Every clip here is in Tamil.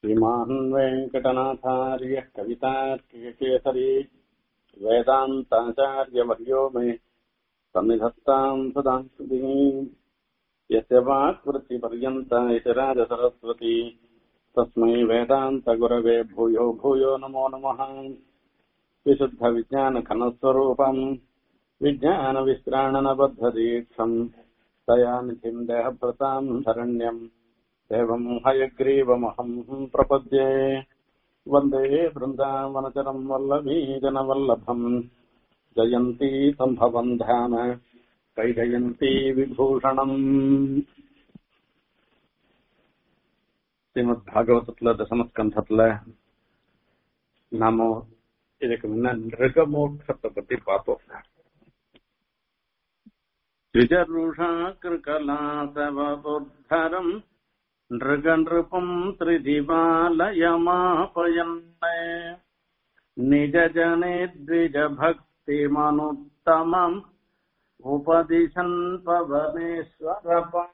श्रीमान् वेङ्कटनाथार्यः कवितार्किकेसरी वेदान्ताचार्यवर्यो मे सन्निधत्ताम् सदा सुधिः यस्य वाक्वृत्तिपर्यन्ता इति राजसरस्वती तस्मै वेदान्तगुरवे भूयो भूयो नमो नमः विशुद्धविज्ञानघनस्वरूपम् विज्ञानविश्राणनबद्धदीक्षम् दयानिधिम् देहभृताम् शरण्यम् एवम् हयग्रीवमहम् प्रपद्ये वन्दे वृन्दावनचरम् वल्लभीजनवल्लभम् जयन्ती सम्भवम् ध्यान கைஜயந்தி விபூஷணம் ஸ்ரீமத் பாகவதத்துல தசமஸ்கந்தத்துல நாம இதுக்கு முன்ன நிருகமோட்சத்தை பத்தி பார்த்தோம் த்விஜருஷா கிருகலாசவபுத்தரம் நிருகநிருபம் திரிதிவாலயமாபயன் நிஜஜனே த்விஜபக்திமனுத்தமம் உபதிசன் பவனேஸ்வர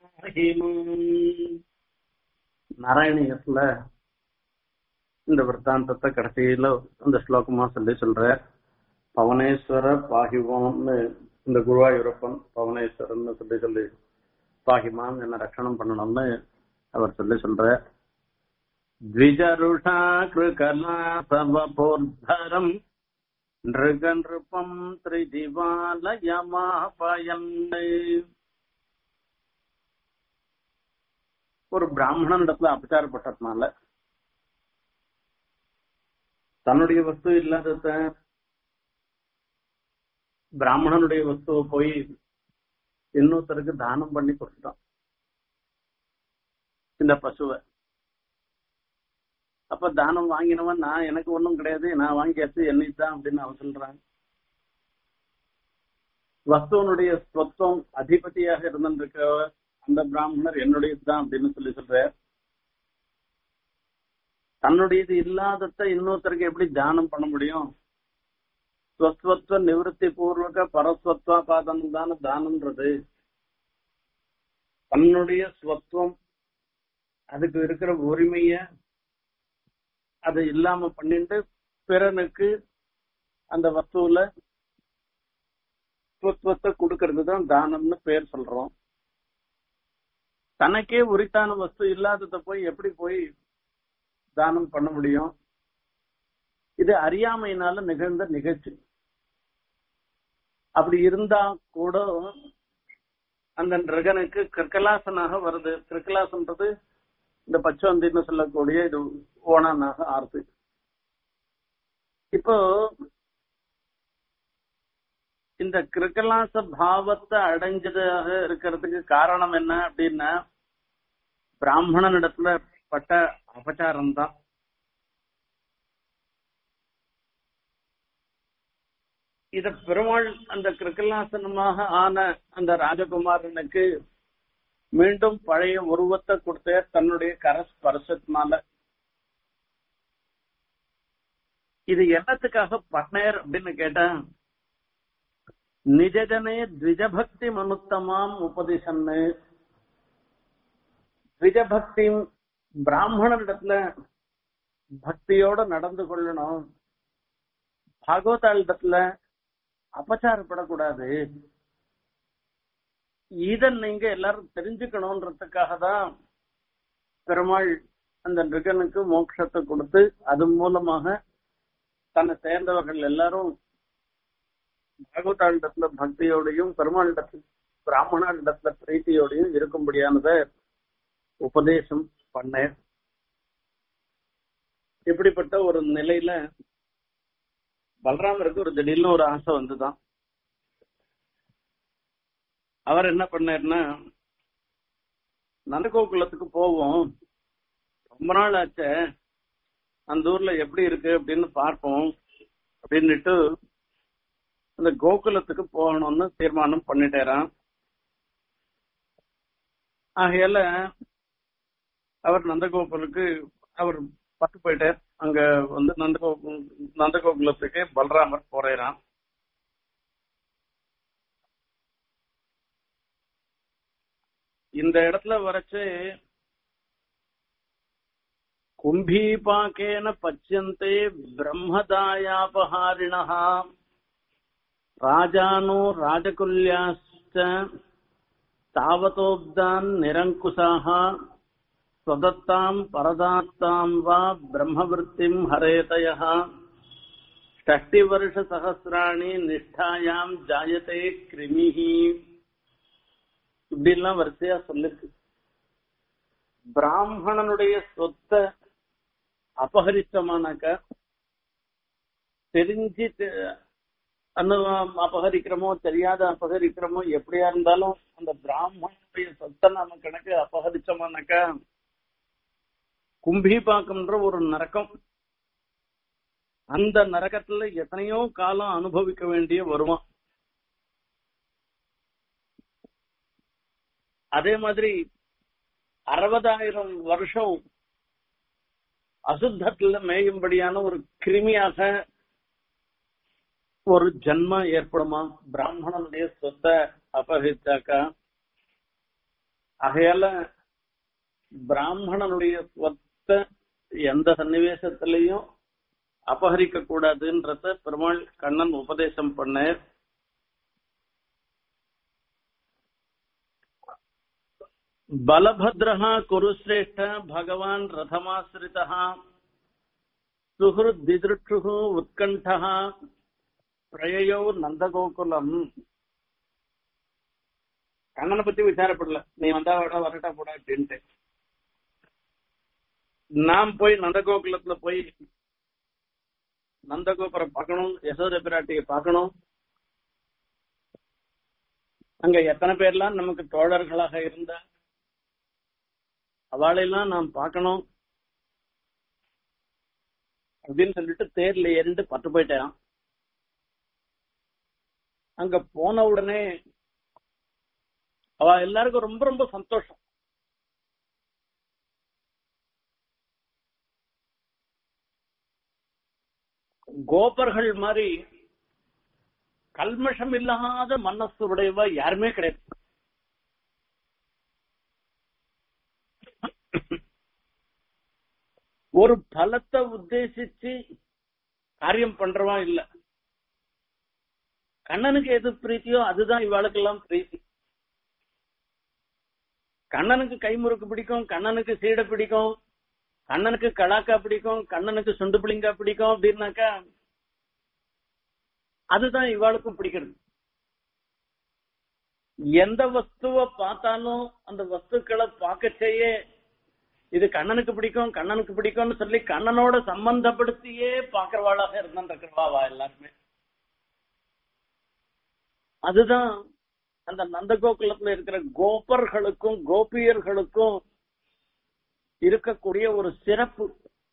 நாராயணியத்துல இந்த விற்த்தாந்தத்தை கடைசியில இந்த ஸ்லோகமா சொல்லி சொல்ற பவனேஸ்வர பாகிவோம்னு இந்த குருவாயூரப்பன் பவனேஸ்வரன் சொல்லி சொல்லி பாகிமான் என்ன ரட்சணம் பண்ணணும்னு அவர் சொல்லி சொல்ற த்விஜருஷா கிருகலா சவபோர்தரம் நிருகநிருப்பம் திரிதிவாலயமாபயன் ஒரு பிராமணன் இடத்துல அபச்சாரப்பட்டதுனால தன்னுடைய வஸ்து இல்லாதத பிராமணனுடைய வஸ்துவை போய் இன்னொருத்தருக்கு தானம் பண்ணி கொடுத்துட்டான் இந்த பசுவை அப்ப தானம் வாங்கினவன் நான் எனக்கு ஒண்ணும் கிடையாது நான் வாங்கியாச்சு என்னைத்தான் அப்படின்னு அவன் சொல்றான் வஸ்துவனுடைய ஸ்வத்துவம் அதிபதியாக இருந்திருக்க அந்த பிராமணர் என்னுடையதுதான் அப்படின்னு சொல்லி சொல்ற தன்னுடையது இல்லாதத இன்னொருத்தருக்கு எப்படி தானம் பண்ண முடியும் ஸ்வஸ்வத்வ நிவர்த்தி பூர்வக பரஸ்வத்வா பாதம் தான தானம்ன்றது தன்னுடைய ஸ்வத்துவம் அதுக்கு இருக்கிற உரிமைய அது இல்லாம பண்ணிட்டு பிறனுக்கு அந்த வஸ்துவில சுவத்தை கொடுக்கறது தான் தானம்னு பேர் சொல்றோம் தனக்கே உரித்தான வஸ்து இல்லாதத போய் எப்படி போய் தானம் பண்ண முடியும் இது அறியாமையினால நிகழ்ந்த நிகழ்ச்சி அப்படி இருந்தா கூட அந்த நிரகனுக்கு கிருக்கலாசனாக வருது கிருக்கலாசன்றது இந்த பச்சவந்தின்னு சொல்லக்கூடிய இது ஓணனாக ஆறுது இப்போ இந்த கிருக்கலாச பாவத்தை அடைஞ்சதாக இருக்கிறதுக்கு காரணம் என்ன அப்படின்னா பிராமணன் இடத்துல பட்ட அபச்சாரம் தான் இத பெருமாள் அந்த கிருக்கலாசனமாக ஆன அந்த ராஜகுமாரனுக்கு மீண்டும் பழைய உருவத்தை கொடுத்த தன்னுடைய கரஸ்பர்சத்தினால இது என்னத்துக்காக பண்ணேர் அப்படின்னு கேட்டா நிஜஜனே த்விஜபக்தி மனுத்தமாம் உபதிசன்னு த்விஜபக்தி பிராமணனிடத்துல பக்தியோட நடந்து கொள்ளணும் பாகவதாளிடத்துல அபச்சாரப்படக்கூடாது இத நீங்க எல்லாரும் தெரிஞ்சுக்கணும்ன்றதுக்காக தான் பெருமாள் அந்த நிருகனுக்கு மோட்சத்தை கொடுத்து அது மூலமாக தன்னை சேர்ந்தவர்கள் எல்லாரும் பாகவதாளிடத்துல பக்தியோடையும் பெருமாளிடத்துல பிராமணாளிடத்துல பிரீத்தியோடையும் இருக்கும்படியானத உபதேசம் பண்ண இப்படிப்பட்ட ஒரு நிலையில பலராமருக்கு ஒரு திடீர்னு ஒரு ஆசை வந்துதான் அவர் என்ன பண்ணாருன்னா நந்தகோகுலத்துக்கு போவோம் ரொம்ப நாள் ஆச்ச அந்த ஊர்ல எப்படி இருக்கு அப்படின்னு பார்ப்போம் அப்படின்னுட்டு அந்த கோகுலத்துக்கு போகணும்னு தீர்மானம் பண்ணிட்டாராம் ஆகையால அவர் நந்தகோகுலுக்கு அவர் பட்டு போயிட்டார் அங்க வந்து நந்தகோ நந்தகோகுலத்துக்கு பலராமர் போறாராம் இந்த இடத்துல வரைச்சு கும்பீபாக்கேன பச்சியந்தே பிரம்மதாயாபஹாரிணः ராஜானோ ராஜகுல்யாश्च तावतोब्दान् निरङ्कुशाः स्वदत्ताम् परदात्ताम् वा ब्रह्मवृत्तिम् हरेतयः षष्टिवर्षसहस्राणि நிஷ்டாயாம் ஜாயதே கிருமிஹி இப்படிலாம் வரிசையா சொல்லிருக்கு பிராமணனுடைய சொத்தை அபகரிச்சமானாக்க தெரிஞ்சு அனு அபகரிக்கிறோமோ தெரியாத அபகரிக்கிறோமோ எப்படியா இருந்தாலும் அந்த பிராமணனுடைய சொத்தை நம்ம கணக்கு அபகரிச்சோமானாக்கா கும்பிபாக்கம்ன்ற ஒரு நரக்கம் அந்த நரகத்துல எத்தனையோ காலம் அனுபவிக்க வேண்டிய வருவான் அதே மாதிரி அறுபதாயிரம் வருஷம் அசுத்தத்துல மேயும்படியான ஒரு கிருமியாக ஒரு ஜன்மம் ஏற்படுமா பிராமணனுடைய சொத்தை அபகரிச்சாக்கா ஆகையால பிராமணனுடைய சொத்தை எந்த சன்னிவேசத்திலையும் அபகரிக்க கூடாதுன்றத பெருமாள் கண்ணன் உபதேசம் பண்ணார் பலபத்ரஹ குருசிரேஷ்ட பகவான் ரதமாசிரிதா சுஹൃத் திதிருட்சு உத்கண்டः பிரயயோ நந்தகோகுலம் கண்ணனை பத்தி விசாரப்படல நீ வந்தா வர வரட்டா போடா அப்படின்ட்டு நாம் போய் நந்தகோகுலத்துல போய் நந்தகோபுரம் பார்க்கணும் யசோத பிராட்டியை பார்க்கணும் அங்க எத்தனை பேர்லாம் நமக்கு தோழர்களாக இருந்தா அவளையெல்லாம் நாம் பார்க்கணும் அப்படின்னு சொல்லிட்டு தேர்ல ஏறிண்டு பட்டு போயிட்டான் அங்க போன உடனே அவ எல்லாருக்கும் ரொம்ப ரொம்ப சந்தோஷம் கோபர்கள் மாதிரி கல்மஷம் இல்லாத மனசு உடையவ யாருமே கிடையாது ஒரு பலத்தை உத்தேசிச்சு காரியம் பண்றவா இல்ல கண்ணனுக்கு எது பிரீத்தியோ அதுதான் இவாளுக்கெல்லாம் பிரீத்தி கண்ணனுக்கு கைமுறுக்கு பிடிக்கும் கண்ணனுக்கு சீடை பிடிக்கும் கண்ணனுக்கு கலாக்கா பிடிக்கும் கண்ணனுக்கு சுண்டு பிளிங்கா பிடிக்கும் அப்படின்னாக்கா அதுதான் இவாளுக்கும் பிடிக்கிறது எந்த வஸ்துவை பார்த்தாலும் அந்த வஸ்துக்களை பார்க்க செய்ய இது கண்ணனுக்கு பிடிக்கும் கண்ணனுக்கு பிடிக்கும்னு சொல்லி கண்ணனோட சம்பந்தப்படுத்தியே பாக்குறவாளாக இருந்திருக்கிறவா எல்லாருமே அதுதான் அந்த நந்தகோகுலத்துல இருக்கிற கோபர்களுக்கும் கோபியர்களுக்கும் இருக்கக்கூடிய ஒரு சிறப்பு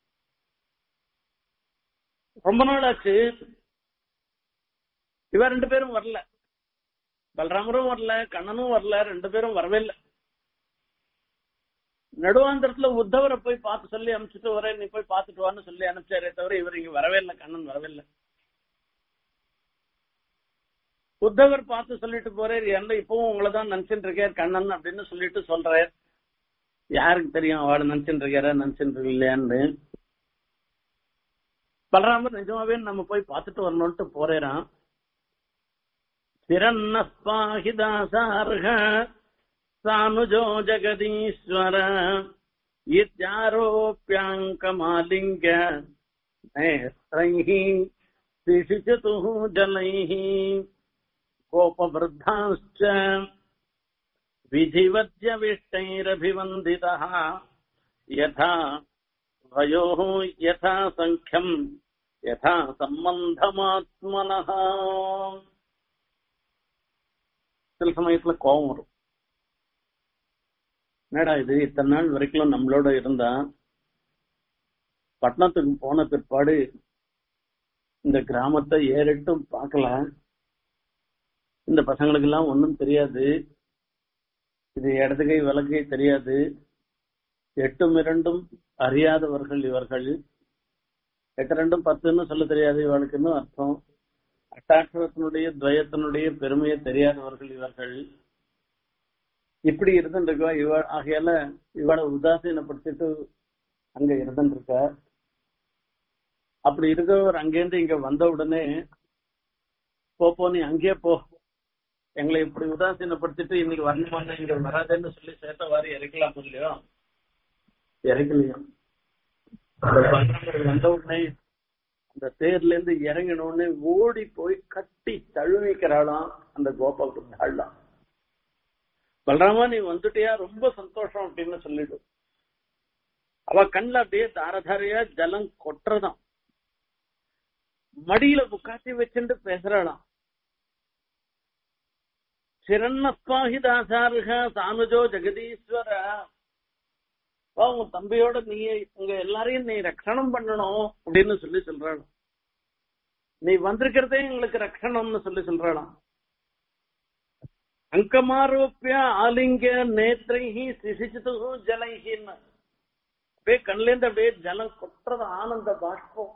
ரொம்ப நாள் ஆச்சு இவ ரெண்டு பேரும் வரல பலராமரும் வரல கண்ணனும் வரல ரெண்டு பேரும் வரவே இல்லை நடுவாந்திரத்துல உத்தவரை போய் பார்த்து சொல்லி அனுப்பிச்சுட்டு வரேன் நீ போய் பார்த்துட்டு வான்னு சொல்லி அனுப்பிச்சாரே தவிர இவர் இங்க வரவே இல்லை கண்ணன் வரவே இல்லை உத்தவர் பார்த்து சொல்லிட்டு போறாரு என்ன இப்பவும் உங்களை தான் நினைச்சுட்டு இருக்கார் கண்ணன் அப்படின்னு சொல்லிட்டு சொல்றாரு யாருக்கு தெரியும் அவளை நினைச்சுட்டு இருக்காரா நினைச்சுட்டு இல்லையான்னு பலராமர் நிஜமாவே நம்ம போய் பார்த்துட்டு வரணும்ட்டு போறேறான் திறன்னஸ்பாஹிதாசார்க சானுஜோ ஜெகதீஸ்வர இத்தியாரோப்பியாங்கமாலிங்க நேஸ்ரைः திஷிச்சதுः ஜனைः கோபவृद्धाश्च विधिवद्यविष्टैरभिवन्दितः यथा भयोः यथा सङ्ख्यम् यथा சம்பந்தமாத்மனஹ சில சமயத்துல கோபம் வரும் என்னடா இது இத்தனை நாள் வரைக்கும் நம்மளோட இருந்தா பட்டணத்துக்கு போன பிற்பாடு இந்த கிராமத்தை ஏறிட்டும் பார்க்கல இந்த பசங்களுக்கு எல்லாம் ஒன்றும் தெரியாது இது இடது கை வலது கை தெரியாது எட்டும் இரண்டும் அறியாதவர்கள் இவர்கள் எட்டு ரெண்டும் பத்துன்னு சொல்ல தெரியாது இவளுக்குன்னு அர்த்தம் அட்டாட்சரத்தினுடைய துவயத்தினுடைய பெருமையை தெரியாதவர்கள் இவர்கள் இப்படி இருந்துருக்கா இவ ஆகையால இவளை உதாசீனப்படுத்திட்டு அங்க இருந்துருக்க அப்படி இருக்கவர் அங்கேருந்து இங்க வந்த உடனே போ போ நீ அங்கேயே போ எங்களை இப்படி உதாசீனப்படுத்திட்டு இன்னைக்கு வரணுமாங்க இங்க வராதேன்னு சொல்லி சேத்த வாரி இறக்கலாம் இல்லையோ இறக்கலையும் அந்த பல்லவர் வந்த உடனே அந்த தேர்ல இருந்து இறங்கின உடனே ஓடி போய் கட்டி தழுவிக்கிறாளாம் அந்த கோபால் பலராமா நீ வந்துட்டியா ரொம்ப சந்தோஷம் அப்படின்னு சொல்லிடும் அவ கண்ணுல அப்படியே தாரதாரையா ஜலம் கொட்டுறதாம் மடியில உட்காத்தி வச்சுட்டு பேசுறாளாம் சிரண்ணப்பாகி தாசாருக சானுஜோ ஜெகதீஸ்வர உன் தம்பியோட நீ உங்க எல்லாரையும் நீ ரட்சணம் பண்ணணும் அப்படின்னு சொல்லி சொல்றாளாம் நீ வந்திருக்கிறதே எங்களுக்கு ரட்சணம்னு சொல்லி சொல்றாளாம் அங்கமாரோப்பிய ஆலிங்க நேத்ரைஹி சிசிச்சிது ஜலைஹின்னு அப்படியே கண்லேருந்து அப்படியே ஜலம் கொட்டுறது ஆனந்த பாஷ்பம்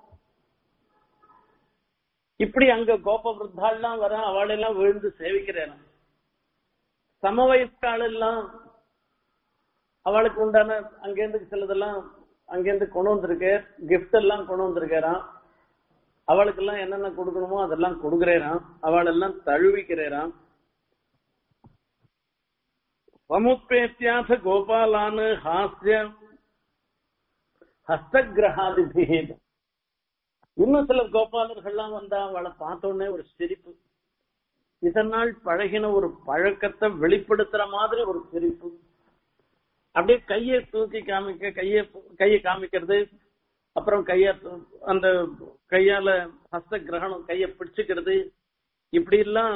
இப்படி அங்க கோப விருத்தாள்லாம் வர அவளெல்லாம் விழுந்து சேவிக்கிறேன் சம வயசுக்காள் எல்லாம் அவளுக்கு உண்டான அங்கேருந்து சிலதெல்லாம் அங்கேருந்து கொண்டு வந்திருக்கு கிஃப்ட் எல்லாம் கொண்டு வந்திருக்கிறான் அவளுக்கு எல்லாம் என்னென்ன கொடுக்கணுமோ அதெல்லாம் கொடுக்கிறேரான் அவள் எல்லாம் தழுவிக்கிறேரான் சமுப்பேத்தியாச கோபாலான் ஹாஸ்ய ஹஸ்தகிரகாதிபேத இன்னும் சில கோபாலர்கள்லாம் வந்தா அவளை பார்த்த உடனே ஒரு சிரிப்பு இதனால் பழகின ஒரு பழக்கத்தை வெளிப்படுத்துற மாதிரி ஒரு சிரிப்பு அப்படியே கையை தூக்கி காமிக்க கையை கையை காமிக்கிறது அப்புறம் கைய அந்த கையால ஹஸ்த கிரகணம் கைய பிடிச்சுக்கிறது இப்படி எல்லாம்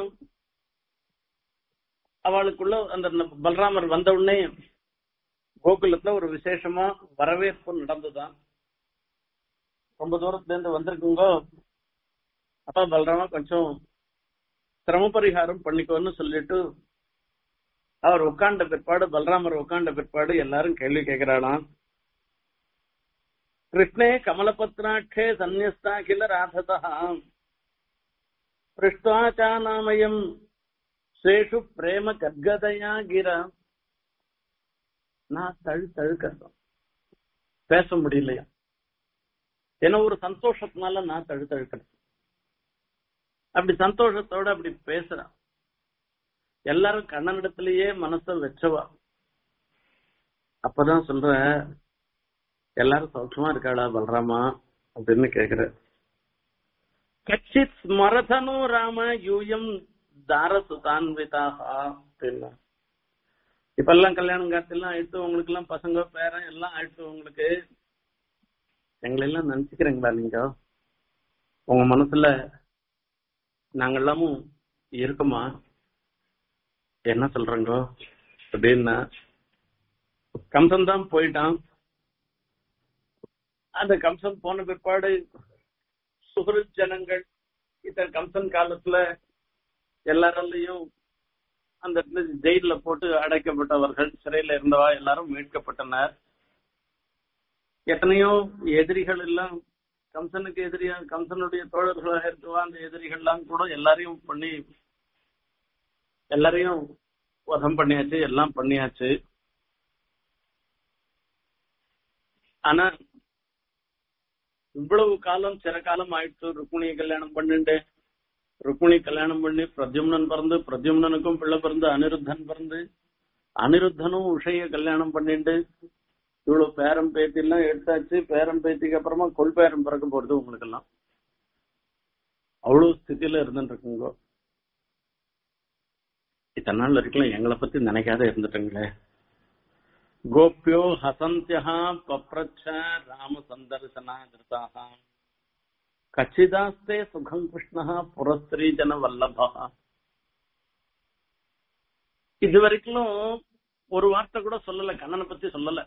அவளுக்குள்ள அந்த பலராமர் வந்த உடனே கோகுலத்துல ஒரு விசேஷமா வரவேற்பு நடந்துதான் ரொம்ப தூரத்துல இருந்து வந்திருக்குங்க அப்பா பலராமா கொஞ்சம் சிரம பரிகாரம் பண்ணிக்கோன்னு சொல்லிட்டு அவர் உட்காண்ட பிற்பாடு பலராமர் உட்காண்ட பிற்பாடு எல்லாரும் கேள்வி கேட்கிறாளாம் கிருஷ்ணே கமலபத்ராட்சே சந்நியஸ்தாகில ராததா பிருஷ்டாச்சானாமயம் சேஷு பிரேம கர்கதையா கிர நான் தழு தழுக்கிறோம் பேச முடியலையா ஏன்னா ஒரு சந்தோஷத்தினால நான் தழு தழுக்கிறேன் அப்படி சந்தோஷத்தோட அப்படி பேசுறான் எல்லாரும் கண்ணனிடத்திலேயே மனச வச்சவா அப்பதான் சொல்ற எல்லாரும் சௌக்கியமா இருக்காளா பலராமா அப்படின்னு கேக்குற கச்சித் ஸ்மரதனு ராம யூயம் தாரசுதான்விதாக அப்படின்னா இப்ப எல்லாம் கல்யாணம் காலத்திலாம் ஆயிடுத்து உங்களுக்கு எல்லாம் பசங்க பேரன் எல்லாம் ஆயிடுத்து உங்களுக்கு எங்களை எல்லாம் நினைச்சுக்கிறீங்களா நீங்க உங்க மனசுல நாங்க எல்லாமும் இருக்கோமா என்ன சொல்றங்க அப்படின்னா கம்சன் தான் போயிட்டான் அந்த கம்சன் போன பிற்பாடு சுகரு ஜனங்கள் இந்த கம்சன் காலத்துல எல்லாராலையும் அந்த ஜெயில போட்டு அடைக்கப்பட்டவர்கள் சிறையில இருந்தவா எல்லாரும் மீட்கப்பட்டனர் எத்தனையோ எதிரிகள் எல்லாம் கம்சனுக்கு எதிரியா கம்சனுடைய தோழர்களாக இருக்கவா அந்த எதிரிகள் எல்லாம் கூட எல்லாரையும் பண்ணி எல்லாரையும் வதம் பண்ணியாச்சு எல்லாம் பண்ணியாச்சு ஆனா இவ்வளவு காலம் சிற காலம் ஆயிடுச்சு ருக்மிணியை கல்யாணம் பண்ணிட்டு ருக்மிணி கல்யாணம் பண்ணி பிரத்யும்னன் பிறந்து பிரத்யும்னனுக்கும் பிள்ளை பிறந்து அனிருத்தன் பிறந்து அனிருத்தனும் உஷைய கல்யாணம் பண்ணிட்டு இவ்வளவு பேரம் பேத்தி எல்லாம் எடுத்தாச்சு பேரம் பேத்திக்கு அப்புறமா கொள்பேரம் பிறக்க போறது உங்களுக்கு எல்லாம் அவ்வளவு ஸ்திதியில இருந்துட்டு இருக்குங்க இத்தனை நாள் வரைக்கும் எங்களை பத்தி நினைக்காத இருந்துட்டுங்களே கோபியோ ஹசந்தியா பப்ரச்ச ராம சந்தர்சனா திருதாக கச்சிதாஸ்தே சுகம் கிருஷ்ணா புரஸ்திரீ ஜன வல்லபா இது வரைக்கும் ஒரு வார்த்தை கூட சொல்லல கண்ணனை பத்தி சொல்லல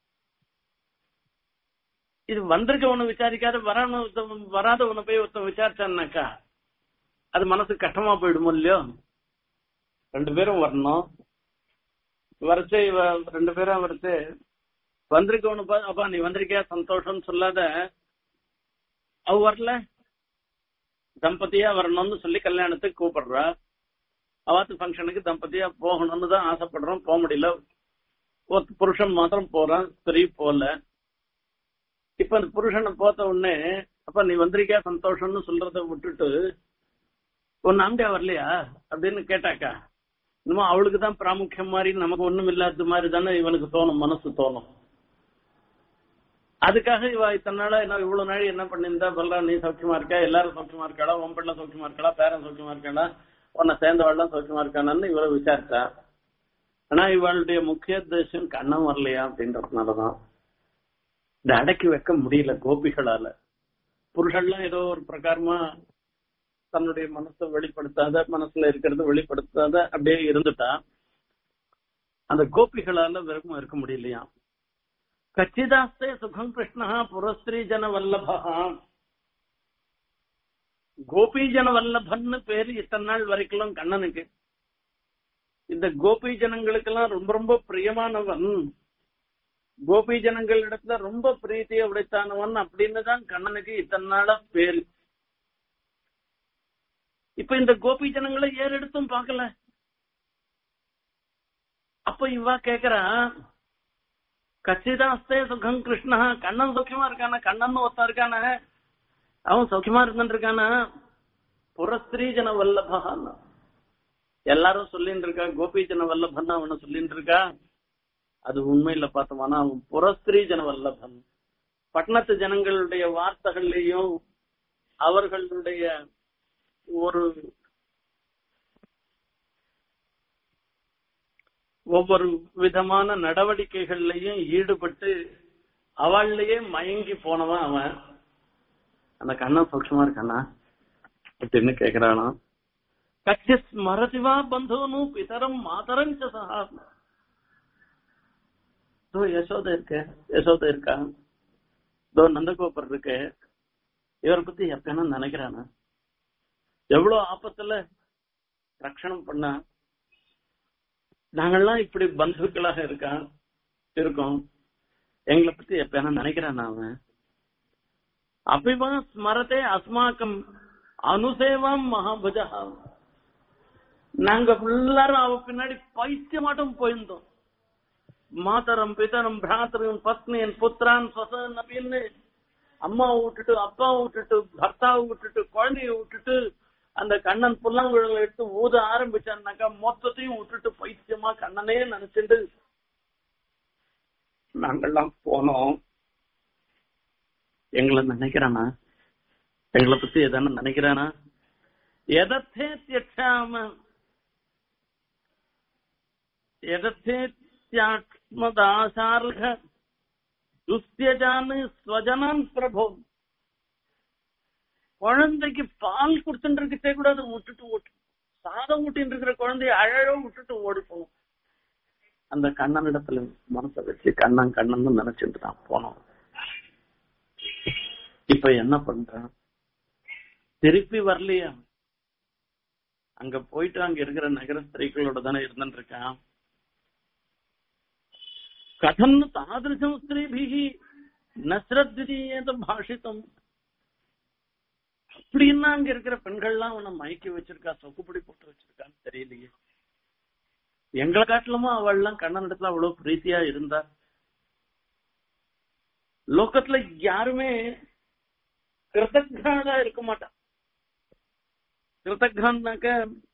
இது வந்திருக்கவனை விசாரிக்காத வரான வராதவனை போய் ஒருத்தன் விசாரிச்சான்னாக்கா அது மனசு கஷ்டமா போயிடுமோ இல்லையோ ரெண்டு பேரும் வரணும் வரைச்சு ரெண்டு பேரும் வரைச்சு வந்திருக்கவனு அப்பா நீ வந்திருக்கியா சந்தோஷம்னு சொல்லாத அவ வரல தம்பதியா வரணும்னு சொல்லி கல்யாணத்துக்கு கூப்பிடுறா அவாத்து ஃபங்க்ஷனுக்கு தம்பதியா போகணும்னு தான் ஆசைப்படுறோம் போக முடியல ஒரு புருஷன் மாத்திரம் போறான் ஸ்திரீ போல இப்ப அந்த புருஷனை பார்த்த உடனே அப்ப நீ வந்திருக்கியா சந்தோஷம்னு சொல்றத விட்டுட்டு உன் ஆம்பியா வரலையா அப்படின்னு கேட்டாக்கா இன்னும் அவளுக்கு தான் பிராமுக்கியம் மாதிரி நமக்கு ஒண்ணும் இல்லாத மாதிரி தானே இவனுக்கு தோணும் மனசு தோணும் அதுக்காக இவ இத்தனை நாளா என்ன இவ்வளவு நாள் என்ன பண்ணியிருந்தா பல்றா நீ சௌக்கியமா இருக்கா எல்லாரும் சௌக்கியமா இருக்காளா உன் பிள்ளை சௌக்கியமா இருக்காளா பேரன் சௌக்கியமா இருக்காளா உன்னை சேர்ந்தவாள்லாம் சௌக்கியமா இருக்கானான்னு இவ்வளவு விசாரிச்சா ஆனா இவளுடைய முக்கிய உத்தேசம் கண்ணம் வரலையா அப்படின்றதுனாலதான் இந்த அடக்கி வைக்க முடியல கோபிகளால புருஷன்லாம் ஏதோ ஒரு பிரகாரமா தன்னுடைய மனசை வெளிப்படுத்தாத மனசுல இருக்கிறத வெளிப்படுத்தாத அப்படியே இருந்துட்டா அந்த கோபிகளால வெறும் இருக்க முடியலையா கச்சிதாஸ்தே சுகம் கிருஷ்ணா புரஸ்திரீ ஜன வல்லபா கோபி ஜன வல்லபன்னு பேரு இத்தனை நாள் வரைக்கும் கண்ணனுக்கு இந்த கோபி ஜனங்களுக்கெல்லாம் ரொம்ப ரொம்ப பிரியமானவன் கோபி ஜனங்கள் இடத்துல ரொம்ப பிரீத்தியை உடைத்தானவன் அப்படின்னு தான் கண்ணனுக்கு இத்தனை நாளா பேரு இப்ப இந்த கோபி ஜனங்களை ஏறெடுத்தும் பார்க்கல அப்ப இவா கேக்குறா கச்சிதாஸ்தே சுகம் கிருஷ்ணா கண்ணன் சௌக்கியமா இருக்கானா கண்ணன் ஒருத்தன் இருக்கானா அவன் சௌக்கியமா இருந்துட்டு இருக்கானா புறஸ்திரீ ஜன வல்லபான்னு எல்லாரும் சொல்லிட்டு இருக்கா கோபி ஜன வல்லபன் அவனை சொல்லிட்டு இருக்கா அது உண்மையில பார்த்தோம்னா அவன் புறஸ்திரீ ஜன வல்லபன் பட்டணத்து ஜனங்களுடைய வார்த்தைகள்லயும் அவர்களுடைய ஒரு ஒவ்வொரு விதமான நடவடிக்கைகள்லயும் ஈடுபட்டு அவள்லயே மயங்கி போனவன் அவன் அந்த கண்ணன் சூக்ஷமா இருக்கானா அப்படின்னு கேக்குறானா கட்சி ஸ்மரதிவா பந்தோனு பிதரம் மாதரம் சஹா தோ யசோத இருக்க யசோத இருக்கா தோ நந்தகோபர் இருக்கு இவரை பத்தி எப்பனா நினைக்கிறானா எவ்வளவு ஆபத்துல ரட்சணம் பண்ண நாங்கெல்லாம் இப்படி பந்துக்களாக இருக்கா இருக்கோம் எங்களை பத்தி எப்ப நினைக்கிறான் அவன் அபிமா ஸ்மரத்தே அஸ்மாக்கம் அனுசேவம் மகாபுஜா நாங்க எல்லாரும் அவ பின்னாடி பைத்தியமாட்டம் போயிருந்தோம் மாதரம் பிதரம் பிராத்தரும் பத்னியன் புத்திரான் சொசன் அப்படின்னு அம்மாவை விட்டுட்டு அப்பாவை விட்டுட்டு பர்த்தாவை விட்டுட்டு குழந்தைய விட்டுட்டு அந்த கண்ணன் புல்லாங்குழலை எடுத்து ஊத ஆரம்பிச்சான்னாக்கா மொத்தத்தையும் விட்டுட்டு பைத்தியமா கண்ணனே நினைச்சிட்டு நாங்கெல்லாம் போனோம் எங்களை நினைக்கிறானா எங்களை பத்தி எதான நினைக்கிறானா எதத்தே தியட்சாம எதத்தே தியாத்மதாசார்க துஸ்தியஜான்னு ஸ்வஜனான் பிரபோ குழந்தைக்கு பால் கொடுத்துட்டு இருக்கே கூட அதை விட்டுட்டு ஓட்டு சாதம் ஊட்டின்னு இருக்கிற குழந்தைய அழகோ விட்டுட்டு ஓடி போகணும் அந்த கண்ணன் இடத்துல மனசை வச்சு கண்ணன் கண்ணன் நினைச்சிட்டு தான் போனோம் இப்ப என்ன பண்றான் திருப்பி வரலையா அங்க போயிட்டு அங்க இருக்கிற நகர ஸ்திரீகளோட தானே இருந்துட்டு இருக்கான் கதம் தாதிருஷம் ஸ்திரீபிகி நஸ்ரத்விதீயத பாஷித்தம் அப்படின்னா அங்க இருக்கிற பெண்கள்லாம் அவனை மயக்கி வச்சிருக்கா சொக்குப்படி போட்டு வச்சிருக்கான்னு தெரியலையே எங்களை காட்டிலுமா அவள்லாம் கண்ணன் இடத்துல அவ்வளவு பிரீத்தியா இருந்தா லோகத்துல யாருமே கிருத்தக்னா இருக்க மாட்டான் கிருத்தக்னாக்க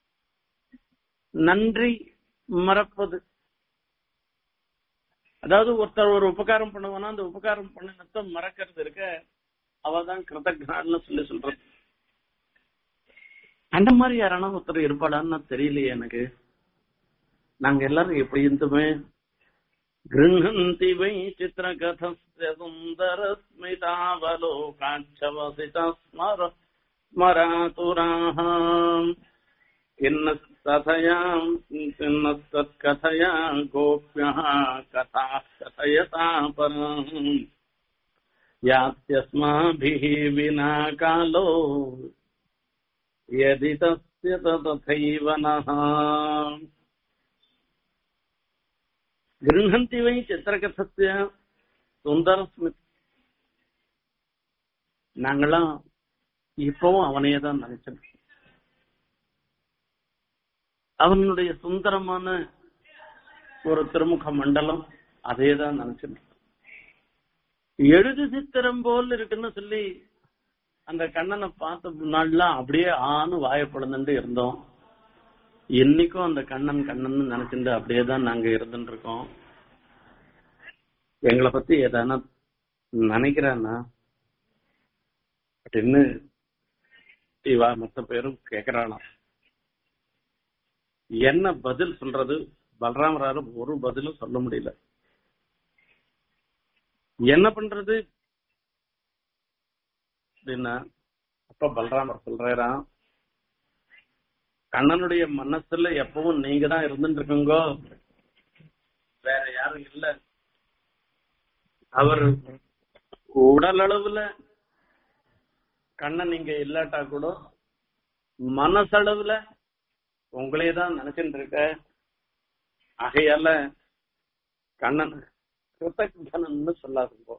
நன்றி மறப்பது அதாவது ஒருத்தர் ஒரு உபகாரம் பண்ணுவானா அந்த உபகாரம் பண்ணினத்தை மறக்கிறது இருக்க அவதான் கிருத்தக்னான்னு சொல்லி சொல்றது அந்த மாதிரி யாரானா ஒருத்தர் இருப்பாடான்னு தெரியலையே எனக்கு நாங்க எல்லாரும் எப்படி இருந்துமே गृह्णन्ति वै चित्रकथस्य सुन्दरस्मितावलोकाच्छवसितः स्मर स्मरातुराः किन्नस्तथया किन्नस्तत्कथया गोप्यः कथाः कथयता परम् यात्यस्माभिः विना कालो यदि तस्य तथैव नः गृह्णन्ति वै चित्रकथस्य சுந்தர ஸ்மித் நாங்கெல்லாம் இப்பவும் அவனையே தான் நினைச்சோம் அவனுடைய சுந்தரமான ஒரு திருமுக மண்டலம் அதே தான் நினைச்சோம் எழுது சித்திரம் போல் இருக்குன்னு சொல்லி அந்த கண்ணனை பார்த்த நாள்லாம் அப்படியே ஆணு வாயப்படுந்துட்டு இருந்தோம் இன்னைக்கும் அந்த கண்ணன் கண்ணன் நினைச்சிட்டு அப்படியே தான் நாங்க இருந்துட்டு இருக்கோம் எங்களை பத்தி ஏதானா நினைக்கிறானா அப்படின்னு இவா மத்த பேரும் கேக்குறானா என்ன பதில் சொல்றது பலராமராரும் ஒரு பதிலும் சொல்ல முடியல என்ன பண்றது அப்படின்னா அப்ப பலராமர் சொல்றாராம் கண்ணனுடைய மனசுல எப்பவும் நீங்க தான் இருந்துட்டு இருக்கீங்கோ வேற யாரும் இல்ல அவர் உடல் அளவுல கண்ணன் இங்க இல்லாட்டா கூட மனசளவுல உங்களே தான் நினைச்சுட்டு இருக்க ஆகையால கண்ணன் கிருத்தகனன்னு சொல்லாதுங்கோ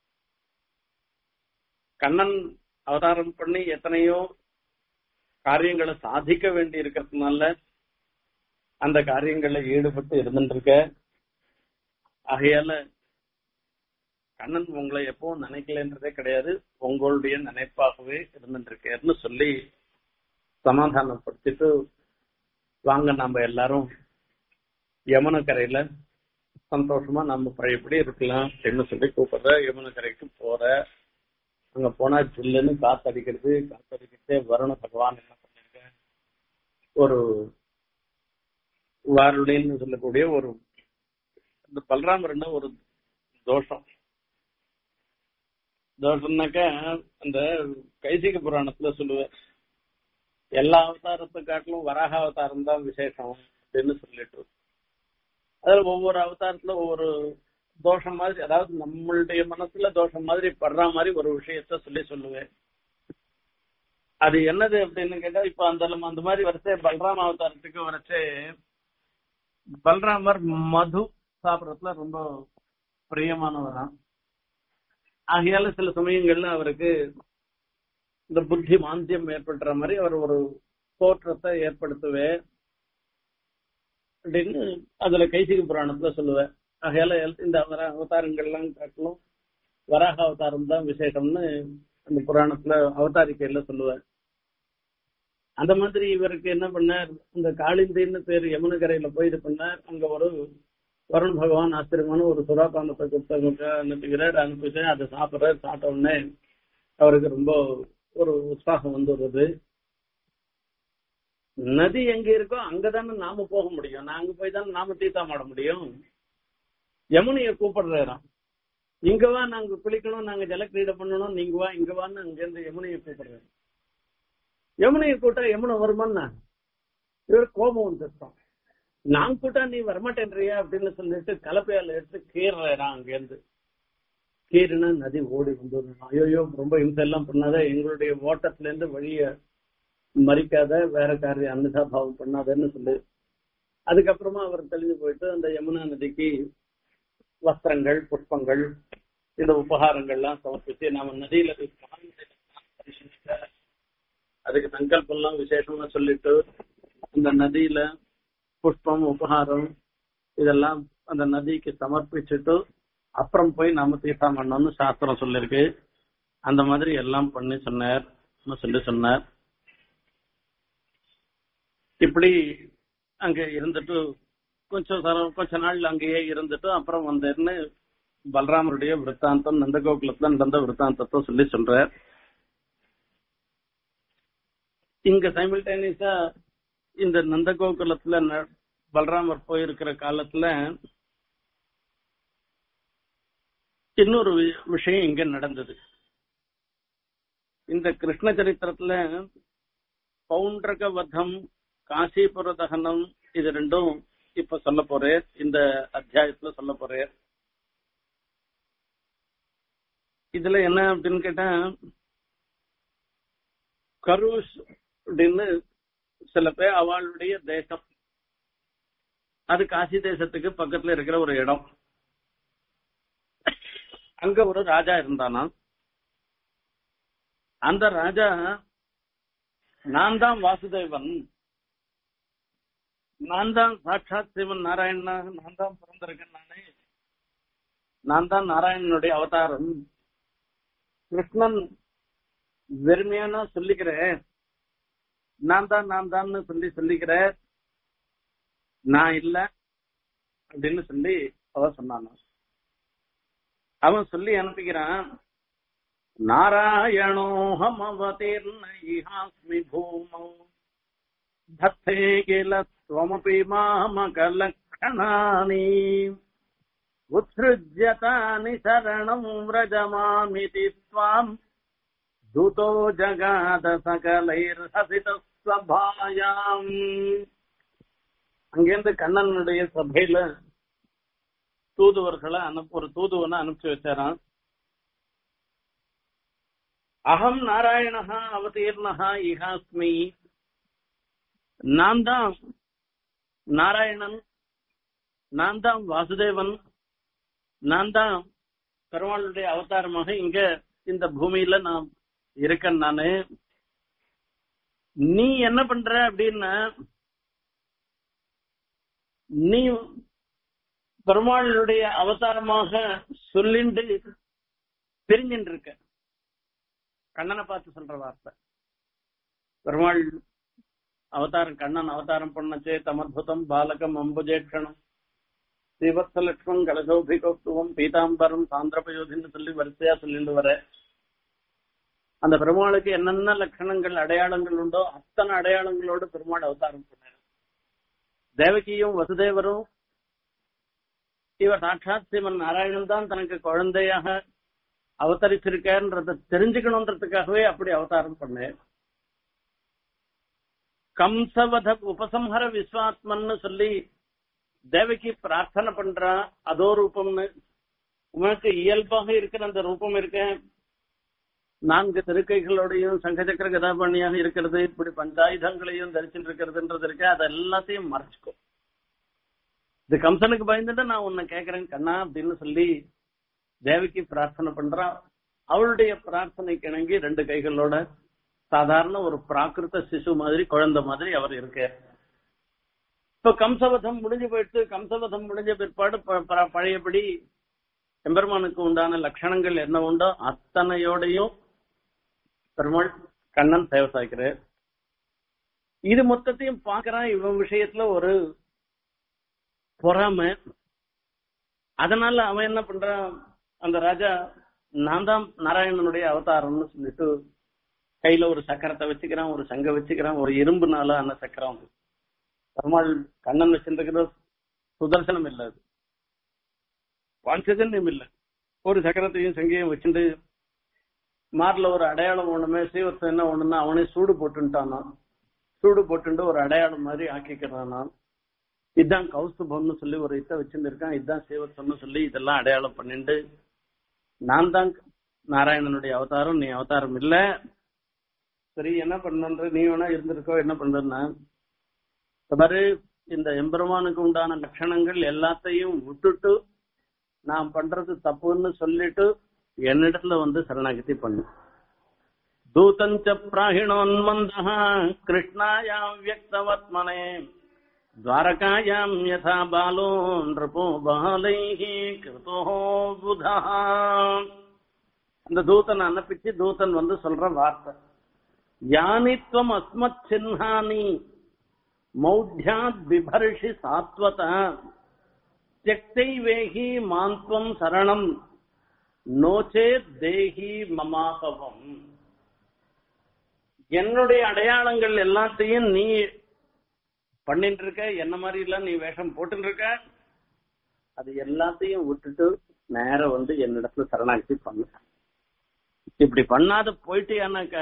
கண்ணன் அவதாரம் பண்ணி எத்தனையோ காரியங்களை சாதிக்க வேண்டி இருக்கிறதுனால அந்த காரியங்கள்ல ஈடுபட்டு இருந்துட்டு இருக்க ஆகையால கண்ணன் உங்களை எப்பவும் நினைக்கலன்றதே கிடையாது உங்களுடைய நினைப்பாகவே இருந்துட்டு இருக்கேன்னு சொல்லி சமாதானப்படுத்திட்டு வாங்க நம்ம எல்லாரும் யமுனக்கரையில சந்தோஷமா நம்ம பழையபடி இருக்கலாம் அப்படின்னு சொல்லி கூப்பிடுற யமுனக்கரைக்கு போற அங்க போனா ஜில்லுன்னு காத்தடிக்கிறது காத்தடிக்கிறதே வருண பகவான் என்ன பண்ணிருக்க ஒரு வாருடைன்னு சொல்லக்கூடிய ஒரு இந்த பல்ராமர்னா ஒரு தோஷம் தோஷம்னாக்கா அந்த கைசிக புராணத்துல சொல்லுவேன் எல்லா அவதாரத்தை காட்டிலும் வராக அவதாரம் தான் விசேஷம் அப்படின்னு சொல்லிட்டு அதுல ஒவ்வொரு அவதாரத்துல ஒவ்வொரு தோஷம் மாதிரி அதாவது நம்மளுடைய மனசுல தோஷம் மாதிரி படுற மாதிரி ஒரு விஷயத்த சொல்லி சொல்லுவேன் அது என்னது அப்படின்னு கேட்டா இப்ப அந்த அந்த மாதிரி வரைச்சே பல்ராம அவதாரத்துக்கு வரைச்சே பல்ராமர் மது சாப்பிடறதுல ரொம்ப பிரியமானவரான் ஆகையால சில சமயங்கள்ல அவருக்கு இந்த புத்தி மாந்தியம் ஏற்படுற மாதிரி அவர் ஒரு தோற்றத்தை ஏற்படுத்துவே அப்படின்னு அதுல கைசிக புராணத்துல சொல்லுவேன் ஆகையால இந்த அவதாரங்கள்லாம் காட்டிலும் வராக அவதாரம் தான் விசேஷம்னு அந்த புராணத்துல அவதாரிக்கையில சொல்லுவேன் அந்த மாதிரி இவருக்கு என்ன பண்ணார் இந்த காளிந்தின்னு பேர் யமுனகரையில போய் இது பண்ணார் அங்க ஒரு வருண் பகவான் ஆச்சரியமான ஒரு சுறாபானத்தை கொடுத்த அனுப்புகிறார் அனுப்பிச்சு அதை சாப்பிட்றாரு சாப்பிட்ட உடனே அவருக்கு ரொம்ப ஒரு உற்சாகம் வந்துடுறது நதி எங்க இருக்கோ அங்கதானே நாம போக முடியும் நான் அங்க போய் தானே நாம தீர்த்தம் ஆட முடியும் யமுனைய கூப்பிடுறாராம் இங்க வா நாங்க குளிக்கணும் நாங்க ஜலக்கிரீடை பண்ணணும் நீங்க வா இங்க வான்னு அங்க இருந்து யமுனைய கூப்பிடுறாரு யமுனைய கூட்டா யமுனை வருமானா இவர் கோபம் வந்துருக்கோம் நான் கூட்டா நீ வரமாட்டேன்றியா அப்படின்னு சொல்லிட்டு கலப்பையால எடுத்து கீறாராம் அங்க இருந்து கீறினா நதி ஓடி வந்துடணும் ஐயோ ரொம்ப இம்சை எல்லாம் பண்ணாத எங்களுடைய ஓட்டத்துல இருந்து வழிய மறிக்காத வேற காரியம் அன்னதாபாவம் பண்ணாதன்னு சொல்லு அதுக்கப்புறமா அவர் தெளிஞ்சு போயிட்டு அந்த யமுனா நதிக்கு வஸ்திரங்கள் புஷ்பங்கள் இந்த உபகாரங்கள்லாம் சமர்ப்பிச்சு நாம நதியில அதுக்கு சங்கல்பம் எல்லாம் விசேஷமா சொல்லிட்டு அந்த நதியில புஷ்பம் உபகாரம் இதெல்லாம் அந்த நதிக்கு சமர்ப்பிச்சுட்டு அப்புறம் போய் நாம தீர்த்தம் பண்ணோம்னு சாஸ்திரம் சொல்லிருக்கு அந்த மாதிரி எல்லாம் பண்ணி சொன்னார் சொல்லி சொன்னார் இப்படி அங்க இருந்துட்டு கொஞ்சம் கொஞ்ச நாள் அங்கேயே இருந்துட்டு அப்புறம் வந்தேன்னு பலராமருடைய விற்த்தாந்தம் நந்தகோகுலத்துல நடந்த விற்த்தாந்தத்தை சொல்லி சொல்றார் இங்க சைமில்டேனியஸா இந்த நந்தகோகுலத்துல பலராமர் போயிருக்கிற காலத்துல இன்னொரு விஷயம் இங்க நடந்தது இந்த கிருஷ்ண சரித்திரத்துல பவுண்டரக வதம் காசிபுர தகனம் இது ரெண்டும் இப்ப சொல்ல போறேன் இந்த அத்தியாயத்துல சொல்ல போறேன் இதுல என்ன அப்படின்னு கேட்டா கரூஸ் அப்படின்னு சில பேர் அவளுடைய தேசம் அது காசி தேசத்துக்கு பக்கத்துல இருக்கிற ஒரு இடம் அங்க ஒரு ராஜா இருந்தானா அந்த ராஜா நான் தான் வாசுதேவன் நான் தான் சாட்சாத் சிவன் நாராயணனாக நான் தான் பிறந்திருக்கேன் நானே நான் தான் நாராயணனுடைய அவதாரம் கிருஷ்ணன் வெறுமையான சொல்லிக்கிறேன் நான் தான் நான் தான் சொல்லி சொல்லிக்கிறேன் நான் இல்ல அப்படின்னு சொல்லி அவ சொன்னான் அவன் சொல்லி அனுப்பிக்கிறான் நாராயணோஹம் அவதீர்ண இஹாஸ்மி பூமௌ தத்தே கில त्वमपि मामकलक्षणानि उत्सृज्यतानि शरणम् व्रजमामिति त्वाम् दूतो जगाद सकलैर्हसितस्वभायाम् அங்கேருந்து கண்ணனுடைய சபையில தூதுவர்களை அனுப்ப ஒரு தூதுவனை அனுப்பிச்சு வச்சாராம் அகம் நாராயணஹா அவதீர்ணஹா இஹாஸ்மி நான் தான் நாராயணன் நான் தான் வாசுதேவன் நான் தான் பெருமாளுடைய அவதாரமாக இங்க இந்த பூமியில நான் இருக்கேன் நானு நீ என்ன பண்ற அப்படின்னா நீ பெருமாளுடைய அவதாரமாக சொல்லிண்டு பிரிஞ்சுட்டு இருக்க கண்ணனை பார்த்து சொல்ற வார்த்தை பெருமாள் அவதாரம் கண்ணன் அவதாரம் பண்ணச்சே தமத்புதம் பாலகம் அம்புஜேட்சணம் ஸ்ரீவத்சலட்சுமம் கலசோபிகோத்துவம் பீதாம்பரம் சாந்திரபயோதின்னு சொல்லி வரிசையா சொல்லிட்டு வர அந்த பெருமாளுக்கு என்னென்ன லட்சணங்கள் அடையாளங்கள் உண்டோ அத்தனை அடையாளங்களோடு பெருமாள் அவதாரம் பண்ணார் தேவகியும் வசுதேவரும் இவர் சாட்சாத் சிவன் நாராயணன் தான் தனக்கு குழந்தையாக அவதரிச்சிருக்கன்றத தெரிஞ்சுக்கணுன்றதுக்காகவே அப்படி அவதாரம் பண்ணேன் கம்சவத உபசம்ஹர விஸ்வாத்மன்னு சொல்லி தேவகி பிரார்த்தனை பண்றா அதோ ரூபம்னு உனக்கு இயல்பாக இருக்கிற அந்த ரூபம் இருக்க நான்கு திருக்கைகளோடையும் சங்கச்சக்கர கதாபாணியாக இருக்கிறது இப்படி பஞ்சாயுதங்களையும் தரிச்சுட்டு இருக்கிறதுன்றது இருக்க அது எல்லாத்தையும் மறைச்சுக்கும் இது கம்சனுக்கு பயந்துட்டு நான் உன்னை கேட்கறேன் கண்ணா அப்படின்னு சொல்லி தேவகி பிரார்த்தனை பண்றா அவளுடைய பிரார்த்தனைக்கு இணங்கி ரெண்டு கைகளோட சாதாரண ஒரு பிராகிருத சிசு மாதிரி குழந்தை மாதிரி அவர் இருக்கார் இப்ப கம்சவதம் முடிஞ்சு போயிட்டு கம்சவதம் முடிஞ்ச பிற்பாடு பழையபடி எம்பெருமானுக்கு உண்டான லட்சணங்கள் என்ன உண்டோ அத்தனையோடையும் பெருமாள் கண்ணன் சேவை சாய்க்கிறார் இது மொத்தத்தையும் பாக்குறான் இவன் விஷயத்துல ஒரு பொறாம அதனால அவன் என்ன பண்றான் அந்த ராஜா நான் தான் நாராயணனுடைய அவதாரம்னு சொல்லிட்டு கையில ஒரு சக்கரத்தை வச்சுக்கிறான் ஒரு சங்க வச்சுக்கிறான் ஒரு இரும்புனால அந்த சக்கரம் பெருமாள் கண்ணன் வச்சிருக்கிற சுதர்சனம் இல்ல அது பாஞ்சஜன்யம் இல்ல ஒரு சக்கரத்தையும் சங்கையும் வச்சுட்டு மார்ல ஒரு அடையாளம் ஒண்ணுமே சீவத்தை என்ன ஒண்ணுன்னா அவனே சூடு போட்டுட்டானா சூடு போட்டுட்டு ஒரு அடையாளம் மாதிரி ஆக்கிக்கிறானா இதுதான் கௌஸ்துபம்னு சொல்லி ஒரு இத்த வச்சுட்டு இருக்கான் இதுதான் சீவத்தம்னு சொல்லி இதெல்லாம் அடையாளம் பண்ணிட்டு நான் தான் நாராயணனுடைய அவதாரம் நீ அவதாரம் இல்ல சரி என்ன பண்ற நீ வேணா இருந்திருக்கோ என்ன பண்றன்னா பாரு இந்த எம்பெருமானுக்கு உண்டான லட்சணங்கள் எல்லாத்தையும் விட்டுட்டு நான் பண்றது தப்புன்னு சொல்லிட்டு என்னிடத்துல வந்து சரணாகதி பண்ணு தூதஞ்ச பிராகிணோன்மந்தா கிருஷ்ணாயாம் வியக்தவத்மனே द्वारकायाम् यथा बालो नृपो बालैः कृतो புதா அந்த தூதன் அனுப்பிச்சு தூதன் வந்து சொல்ற வார்த்தை யானித்வம் அஸ்மத் சின்னானி மௌத்யாத் பிபர்ஷி சாத்வத தியக்தை வேகி மாந்த்வம் சரணம் நோச்சே தேகி மமாகவம் என்னுடைய அடையாளங்கள் எல்லாத்தையும் நீ பண்ணிட்டு இருக்க என்ன மாதிரி எல்லாம் நீ வேஷம் போட்டு இருக்க அது எல்லாத்தையும் விட்டுட்டு நேர வந்து என்னிடத்துல சரணாகதி பண்ண இப்படி பண்ணாத போயிட்டியானாக்க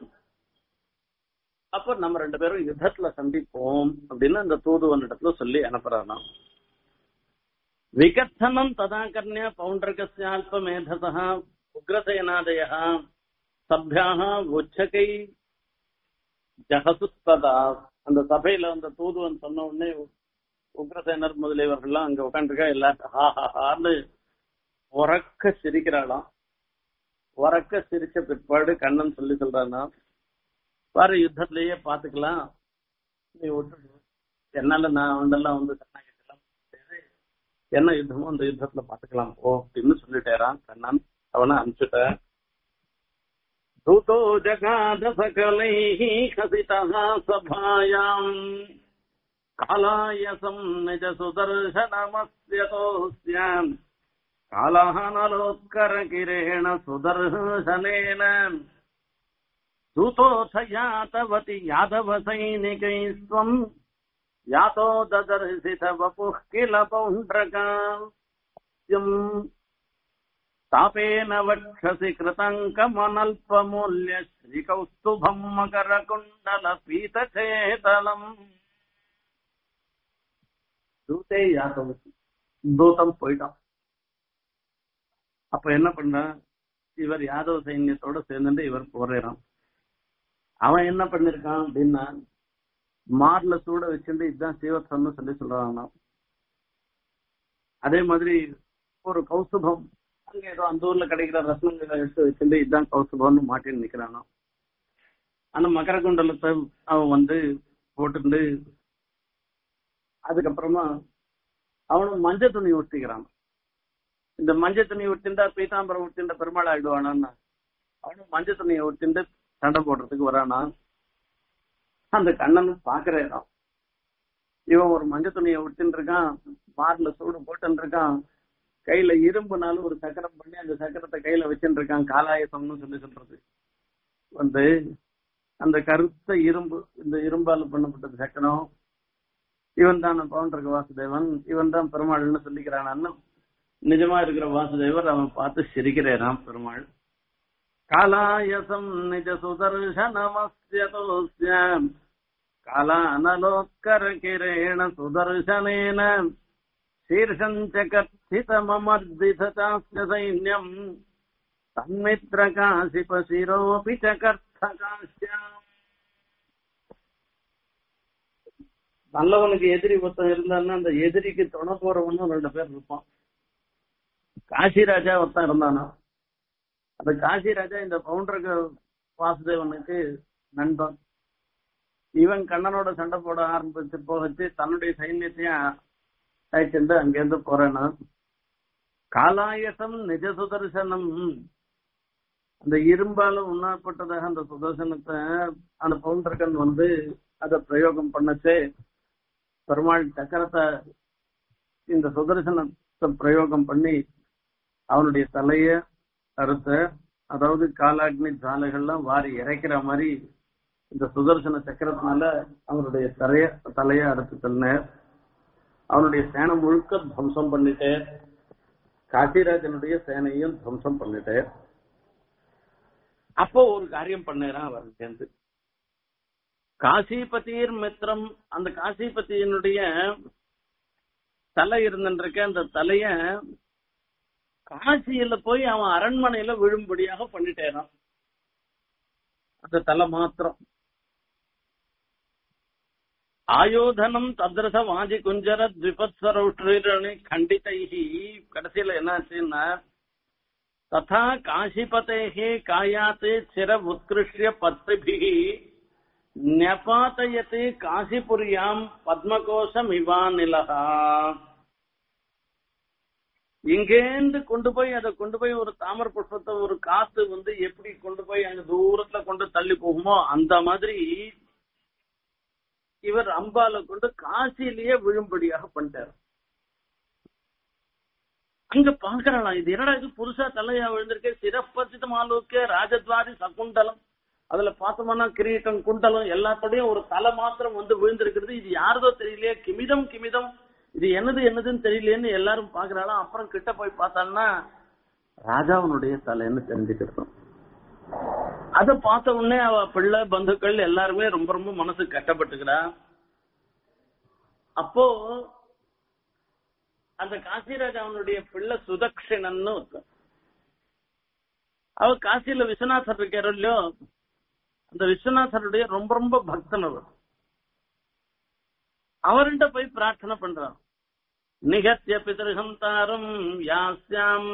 அப்ப நம்ம ரெண்டு பேரும் யுத்தத்துல சந்திப்போம் அப்படின்னு அந்த தூதுவன் இடத்துல சொல்லி அனுப்புறாராம் விகத்தனம் ததா கர்ணிய பௌண்டரகஸ்யால்ப மேதசா உக்ரசேனாதய சபியாக உச்சகை ஜகசுஸ்ததா அந்த சபையில அந்த தூதுவன் சொன்ன உடனே உக்ரசேனர் முதலியவர்கள்லாம் அங்க உட்காந்துருக்கா எல்லாரும் ஹா ஹா ஹான்னு உறக்க சிரிக்கிறாளாம் உறக்க சிரிச்ச பிற்பாடு கண்ணன் சொல்லி சொல்றானா பாரு யுத்தத்திலேயே பாத்துக்கலாம் நீ விட்டு என்னால நான் அவண்டெல்லாம் வந்து சரணாகிட்டெல்லாம் என்ன யுத்தமோ அந்த யுத்தத்துல பாத்துக்கலாம் போ அப்படின்னு சொல்லிட்டேரான் கண்ணன் அவனை அனுப்பிச்சுட்டேன் दूतो जगाद सकलैः हसितः सभायाम् कालायसम् निज सुदर्शनमस्यतोऽस्याम् कालः नलोत्करकिरेण सुदर्शनेन दूतोऽथ यातवति यादवसैनिकैस्त्वम् यातो ददर्शित वपुः किल पौण्ड्रकाम् तापेन वक्षसि कृतङ्कमनल्पमूल्य श्रीकौस्तुभम् मकरकुण्डलपीतचेतलम् தூத்தே யாதவசி தூதம் போயிட்டான் அப்ப என்ன பண்ணான் இவர் யாதவ சைன்யத்தோட சேர்ந்துட்டு இவர் போறான் அவன் என்ன பண்ணிருக்கான் அப்படின்னா மார்ல சூட வச்சுட்டு இதுதான் சீவத்தம்னு சொல்லி சொல்றான் அதே மாதிரி ஒரு கௌசுபம் அங்க ஏதோ அந்த ஊர்ல கிடைக்கிற ரத்னங்களை எடுத்து வச்சுட்டு இதுதான் கௌசுபம்னு மாட்டின்னு நிக்கிறானா அந்த மகர குண்டலத்தை அவன் வந்து போட்டுட்டு அதுக்கப்புறமா அவனும் மஞ்சள் துணி உடுத்திக்கிறான் இந்த மஞ்சள் துணி உடுத்திண்டா பீதாம்பரம் உடுத்திண்ட பெருமாள் ஆயிடுவானான்னா அவனும் மஞ்சள் துணியை உடுத்திண்டு சண்டை போடுறதுக்கு வரானா அந்த கண்ணன் பாக்குற இடம் இவன் ஒரு மஞ்சள் துணியை உடுத்தின்னு இருக்கான் மார்ல சூடு போட்டுன்னு இருக்கான் கையில இரும்புனாலும் ஒரு சக்கரம் பண்ணி அந்த சக்கரத்தை கையில வச்சுட்டு இருக்கான் காலாயசம்னு சொல்லி சொல்றது வந்து அந்த கருத்த இரும்பு இந்த இரும்பால பண்ணப்பட்ட சக்கரம் இவன் தான் பவுண்டருக்கு வாசுதேவன் இவன் தான் பெருமாள்னு சொல்லிக்கிறான் நிஜமா இருக்கிற வாசுதேவர் அவன் பார்த்து சிரிக்கிறேனாம் பெருமாள் காலாயசம் நிஜ சுதர்சனமஸ்யதோஸ்யாம் காலானலோத்கர கிரேண சுதர்சனேன शीर्षम् च कर्थितममर्दित चास्य सैन्यम् तन्मित्रकाशिपशिरोऽपि च கர்த்தகாஸ்யாம் நல்லவனுக்கு எதிரி ஒருத்தன் இருந்தான்னா அந்த எதிரிக்கு துணை போறவனும் ரெண்டு பேர் இருப்பான் காசிராஜா ஒருத்தன் இருந்தானா அந்த காசிராஜா இந்த பவுண்டருக்கு வாசுதேவனுக்கு நண்பன் இவன் கண்ணனோட சண்டை போட ஆரம்பிச்சு போகச்சு தன்னுடைய சைன்யத்தையும் அழைச்சிட்டு அங்கேருந்து போறேன்னா காலாயசம் நிஜ சுதர்சனம் அந்த இரும்பால உண்ணாப்பட்டதாக அந்த சுதர்சனத்தை அந்த பவுண்டர்கன் வந்து அதை பிரயோகம் பண்ணச்சே பெருமாள் சக்கரத்தை இந்த சுதர்சனத்தை பிரயோகம் பண்ணி அவனுடைய தலைய அறுத்த அதாவது காலாக்னி ஜாலைகள்லாம் வாரி இறைக்கிற மாதிரி இந்த சுதர்சன சக்கரத்தினால அவனுடைய தலைய தலைய அறுத்து தள்ளினார் அவனுடைய சேனை முழுக்க துவம்சம் பண்ணிட்டு காசிராஜனுடைய சேனையும் துவம்சம் பண்ணிட்டு அப்போ ஒரு காரியம் பண்ணாரான் அவர் சேர்ந்து காசிபதியர் மித்திரம் அந்த காசிபதியினுடைய தலை இருந்துருக்க அந்த தலைய காசியில போய் அவன் அரண்மனையில விழும்படியாக பண்ணிட்டேரான் அந்த தலை மாத்திரம் ஆயோதனம் தத்ரச வாஜி குஞ்சர த்விபத்ஸ்வரௌஷ்ணி கண்டிதைஹி கடைசியில என்னாச்சுன்னா ததா காசிபதேஹே காயாத்து சிர உத்கிருஷ்ய பத்ரிபிகி ஞபாத்தயத்து காசிபுரியாம் பத்மகோஷம் இவாநிலகா இங்கேந்து கொண்டு போய் அதை கொண்டு போய் ஒரு தாமர புஷ்பத்தை ஒரு காத்து வந்து எப்படி கொண்டு போய் அங்க தூரத்துல கொண்டு தள்ளி போகுமோ அந்த மாதிரி இவர் அம்பால கொண்டு காசிலேயே விழும்படியாக பண்ணிட்டார் அங்க பாக்குறாளாம் இது என்னடா இது புதுசா தலையா விழுந்திருக்க சிறப்பசித மாலூக்க ராஜத்வாரி சகுண்டலம் அதுல பார்த்தோம்னா கிரீட்டம் குண்டலம் எல்லாத்தோடையும் ஒரு தலை மாத்திரம் வந்து விழுந்திருக்கிறது இது யாரதோ தெரியலையே கிமிதம் கிமிதம் இது என்னது என்னதுன்னு தெரியலையேன்னு எல்லாரும் பாக்குறாளாம் அப்புறம் கிட்ட போய் பார்த்தான்னா ராஜாவனுடைய தலைன்னு தெரிஞ்சுக்கிட்டோம் அத பார்த்த உடனே அவ பிள்ளை பந்துக்கள் எல்லாருமே ரொம்ப ரொம்ப மனசு கட்டப்பட்டுக்கிறா அப்போ அந்த காசிராஜ் அவனுடைய பிள்ளை சுதக்ஷணன்னு ஒருத்தன். அவ காசியில விஸ்வநாதர் இருக்காரோ இல்லையோ அந்த விஸ்வநாதருடைய ரொம்ப ரொம்ப பக்தன் அவர் அவர்கிட்ட போய் பிரார்த்தனை பண்றான் நிகத்திய பிதர்ஹந்தாரம் யாஸ்யாம்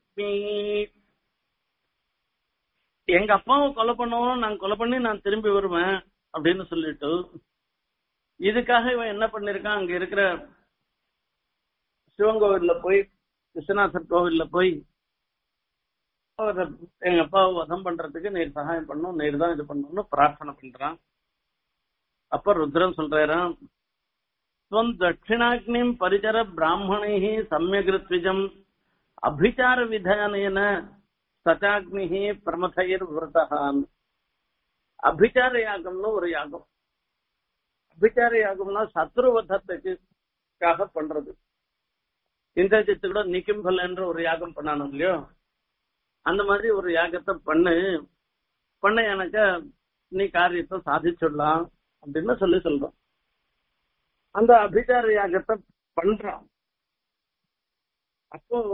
எங்க அப்பாவை கொலை பண்ணவும் நான் கொலை பண்ணி நான் திரும்பி வருவேன் அப்படின்னு சொல்லிட்டு இதுக்காக இவன் என்ன பண்ணிருக்கான் அங்க இருக்கிற சிவன் கோவில்ல போய் விஸ்வநாதர் கோவில்ல போய் அவர் எங்க அப்பாவை வதம் பண்றதுக்கு நீர் சகாயம் பண்ணும் நீர் தான் இது பண்ணணும்னு பிரார்த்தனை பண்றான் அப்ப ருத்ரன் சொல்றாராம் ஸ்வம் தட்சிணாக்னிம் பரிச்சர பிராமணை சமயகிருத்விஜம் அபிச்சார விதானேன சச்சாக்னி பிரமதையர் விரதகான் அபிச்சார யாகம்னு ஒரு யாகம் அபிச்சார யாகம்னா சத்ருவதத்துக்காக பண்றது இந்திரஜித்து கூட நிக்கிம்பல் என்ற ஒரு யாகம் பண்ணானு இல்லையோ அந்த மாதிரி ஒரு யாகத்தை பண்ணு பண்ண எனக்கு நீ காரியத்தை சாதிச்சுடலாம் அப்படின்னு சொல்லி சொல்றோம் அந்த அபிச்சார யாகத்தை பண்றான் அப்போ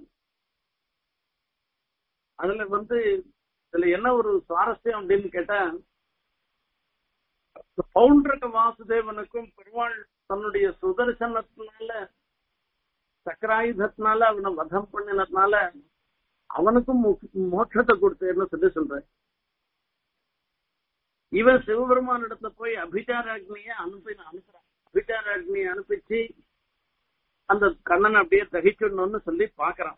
அதுல வந்து இதுல என்ன ஒரு சுவாரஸ்யம் அப்படின்னு கேட்டா பவுண்டரக வாசுதேவனுக்கும் பெருமாள் தன்னுடைய சுதர்சனத்தினால சக்கராயுதத்தினால அவனை வதம் பண்ணினதுனால அவனுக்கும் மோட்சத்தை கொடுத்தேன்னு சொல்லி சொல்றேன் இவன் சிவபெருமான் இடத்துல போய் அபிச்சாராக்னிய அனுப்பி அனுப்புறான் அபிச்சாராக்னிய அனுப்பிச்சு அந்த கண்ணனை அப்படியே தகிச்சிடணும்னு சொல்லி பாக்குறான்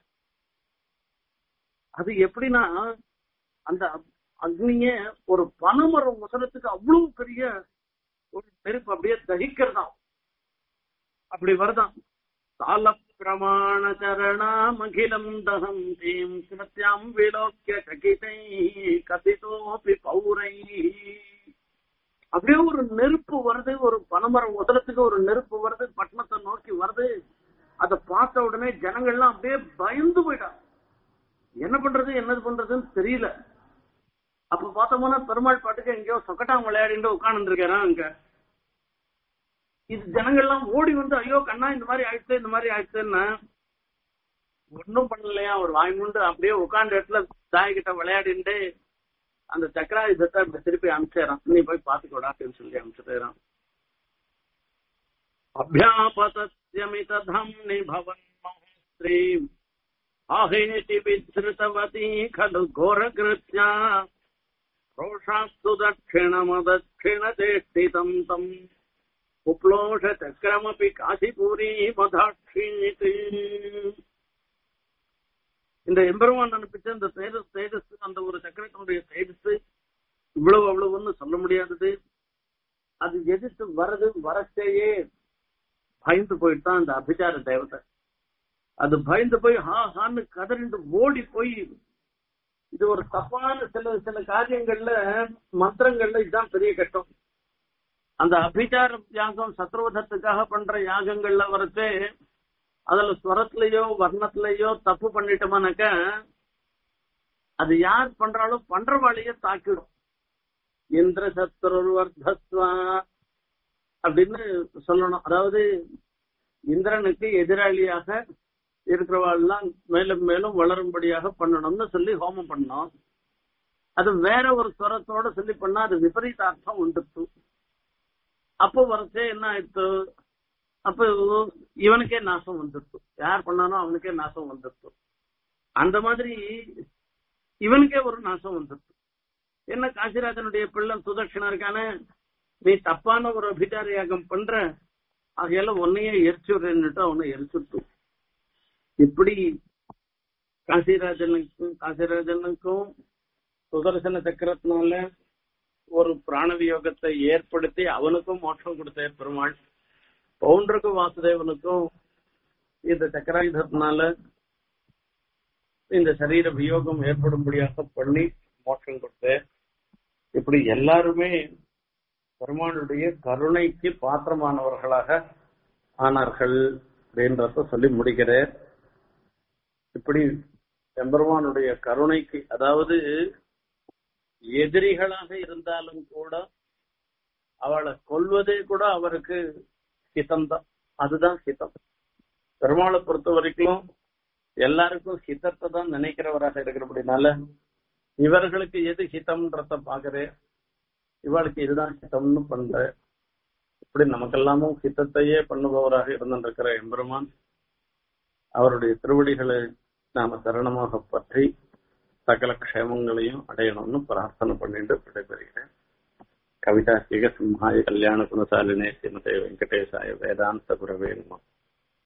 அது எப்படின்னா அந்த அக்னிய ஒரு பனைமரம் முசலத்துக்கு அவ்வளவு பெரிய ஒரு நெருப்பு அப்படியே தகிக்கிறதாம் அப்படி வருதான் சால பிரமாண சரணாமகிலம் தகம் தீம் கிருத்தியாம் விலோக்கிய ககிதை கதிதோபி பௌரை அப்படியே ஒரு நெருப்பு வருது ஒரு பனைமரம் உதரத்துக்கு ஒரு நெருப்பு வருது பட்டணத்தை நோக்கி வருது அதை பார்த்த உடனே ஜனங்கள்லாம் அப்படியே பயந்து போயிட்டாங்க என்ன பண்றது என்னது பண்றதுன்னு தெரியல அப்ப பார்த்தோம்னா பெருமாள் பாட்டுக்கு எங்கேயோ சொக்கட்டாம் விளையாடிட்டு உட்கார்ந்து இருக்காராம் அங்க இது ஜனங்கள்லாம் ஓடி வந்து ஐயோ கண்ணா இந்த மாதிரி ஆயிடுச்சு இந்த மாதிரி ஆயிடுச்சுன்னா ஒன்னும் பண்ணலையா ஒரு வாய்முண்டு அப்படியே உட்கார்ந்த இடத்துல தாய் கிட்ட விளையாடிட்டு அந்த சக்கராயுதத்தை இப்ப திருப்பி அனுப்பிச்சிடறான் நீ போய் பாத்துக்கோடா அப்படின்னு சொல்லி அனுப்பிச்சிடுறான் அபியாபதமிதம் நிபவன் மகஸ்ரீம் आहेति विधृतवती खलु घोरकृत्या रोषास्तु दक्षिणमदक्षिणचेष्टितम् तम् कुप्लोषचक्रमपि काशीपुरी மதாட்சிணித்து இந்த எம்பெருமான் அனுப்பிச்ச இந்த தேஜஸ் தேஜஸ் அந்த ஒரு சக்கரத்தினுடைய தேஜஸ் இவ்வளவு அவ்வளவுன்னு சொல்ல முடியாதது அது எதிர்த்து வரது வரச்சேயே பயந்து போயிட்டு தான் அந்த அபிச்சார தேவதை அது பயந்து போய் ஹா ஹான்னு கதறிண்டு ஓடி போய் இது ஒரு தப்பான சில சில காரியங்கள்ல மந்திரங்கள்ல இதுதான் பெரிய கஷ்டம் அந்த அபிச்சார யாகம் சத்ருவதத்துக்காக பண்ற யாகங்கள்ல வரச்சே அதுல ஸ்வரத்திலேயோ வர்ணத்திலேயோ தப்பு பண்ணிட்டோமானாக்க அது யார் பண்றாலும் பண்றவாளையே தாக்கிடும் இந்திர சத்ருவர்தஸ்வா அப்படின்னு சொல்லணும் அதாவது இந்திரனுக்கு எதிராளியாக இருக்கிறவாள்லாம் மேலும் மேலும் வளரும்படியாக பண்ணணும்னு சொல்லி ஹோமம் பண்ணோம் அது வேற ஒரு ஸ்வரத்தோட சொல்லி பண்ணா அது விபரீத அர்த்தம் உண்டுத்து அப்போ வரச்சே என்ன ஆயிடுத்து அப்போ இவனுக்கே நாசம் வந்துடுத்து யார் பண்ணானோ அவனுக்கே நாசம் வந்துடுத்து அந்த மாதிரி இவனுக்கே ஒரு நாசம் வந்துடுத்து என்ன காசிராஜனுடைய பிள்ளை சுதட்சணம் இருக்கானே நீ தப்பான ஒரு அபிச்சார யாகம் பண்ற ஆகையால உன்னையே எரிச்சுடுறேன்னுட்டு அவனை எரிச்சுட்டு இப்படி காசிராஜனுக்கும் காசிராஜனுக்கும் சுதர்சன சக்கரத்தினால ஒரு பிராணவியோகத்தை ஏற்படுத்தி அவனுக்கும் மோட்சம் கொடுத்த பெருமாள் பவுண்டருக்கு வாசுதேவனுக்கும் இந்த சக்கராயுதத்தினால இந்த சரீர வியோகம் ஏற்படும்படியாக பண்ணி மோட்சம் கொடுத்த இப்படி எல்லாருமே பெருமாளுடைய கருணைக்கு பாத்திரமானவர்களாக ஆனார்கள் அப்படின்றத சொல்லி முடிக்கிறேன் இப்படி எம்பெருமானுடைய கருணைக்கு அதாவது எதிரிகளாக இருந்தாலும் கூட அவளை கொல்வதே கூட அவருக்கு ஹிதம்தான் அதுதான் ஹிதம் பெருமாளை பொறுத்த வரைக்கும் எல்லாருக்கும் ஹிதத்தை தான் நினைக்கிறவராக இருக்கிறபடினால இவர்களுக்கு எது ஹிதம்ன்றத பாக்குறேன் இவளுக்கு இதுதான் ஹிதம்னு பண்ற இப்படி நமக்கெல்லாமும் ஹிதத்தையே பண்ணுபவராக இருந்திருக்கிற எம்பெருமான் அவருடைய திருவடிகளை நாம சரணமாக பற்றி சகல க்ஷேமங்களையும் அடையணும்னு பிரார்த்தனை பண்ணிட்டு விடைபெறுகிறேன் கவிதா சிக சிம்ஹாய கல்யாண குணசாலினே ஸ்ரீமதே வெங்கடேசாய வேதாந்த குரவே நம